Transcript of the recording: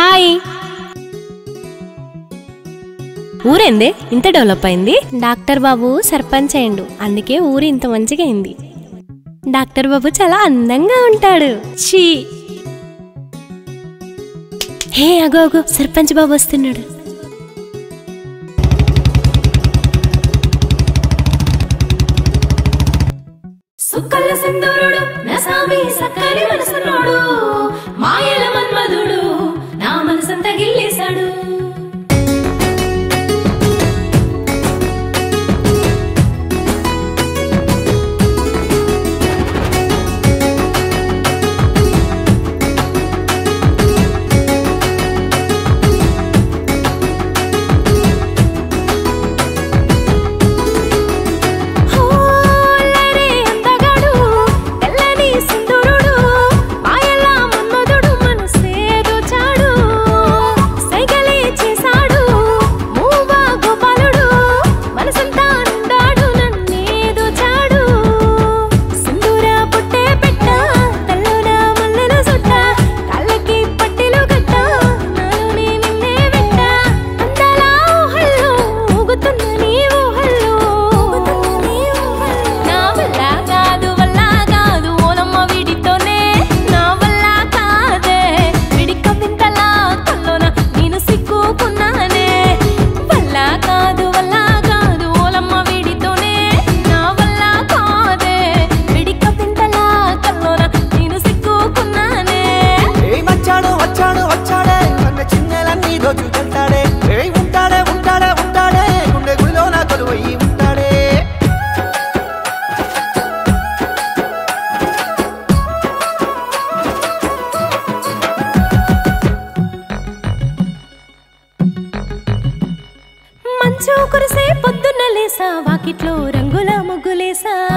hi ఊరేందే ఇంత develop అయింది doctor బాబు సర్పంచ్ అయిండు అందుకే ఊరు ఇంత మంచిగా అయింది డాక్టర్ బాబు చాలా అందంగా ఉంటాడు చీ హే అగో అగో సర్పంచ్ బాబు వస్తున్నాడు సుక్కల సింధూరుడు నసామి సక్కని మనసున్నోడు మాయల మన్మధుడు నా మనసంతా గిల్లేశాడు హోలరే అందగాడు తెల్లని సింధూరుడు మాయల మన్మధుడు మనసేదో చాడు సైగలే చేశాడు మూవా గోపాలుడు మనసంతా నిండాడు నన్నేదో చాడు సింధూర పుట్టే పెట్ట తల్లోన మల్లెల సుట్ట కళ్ళకి పట్టిలు గట్ట నాలోనే నిన్నే వెంట అందాల ఊహల్లో ఊగుతున్న నీ ఊహల్లో నా వల్ల కాదు వల్ల కాదు ఓలమ్మ వీడితోనే నా వల్ల కాదే విడిక వింతలా కల్లోన నేను సిక్కుకున్నానే వల్ల కాదు వల్ల కాదు ఓలమ్మ వీడితోనే నా వల్ల కాదే విడిక వింతలా కల్లోన నేను సిక్కుకున్నానే ఏయ్ వచ్చాడు వచ్చాడు వచ్చాడే కన్న చిన్నెలన్నీ రోజు వెళ్తాడే ఏయ్ ఉంటాడే ఉంటాడే ఉంటాడే గుండె గుడిలో నా కొలువయి ఉంటాడే మంచు కురిసే పొద్దున్న లేసా వాకిట్లో రంగుల ముగ్గులేసా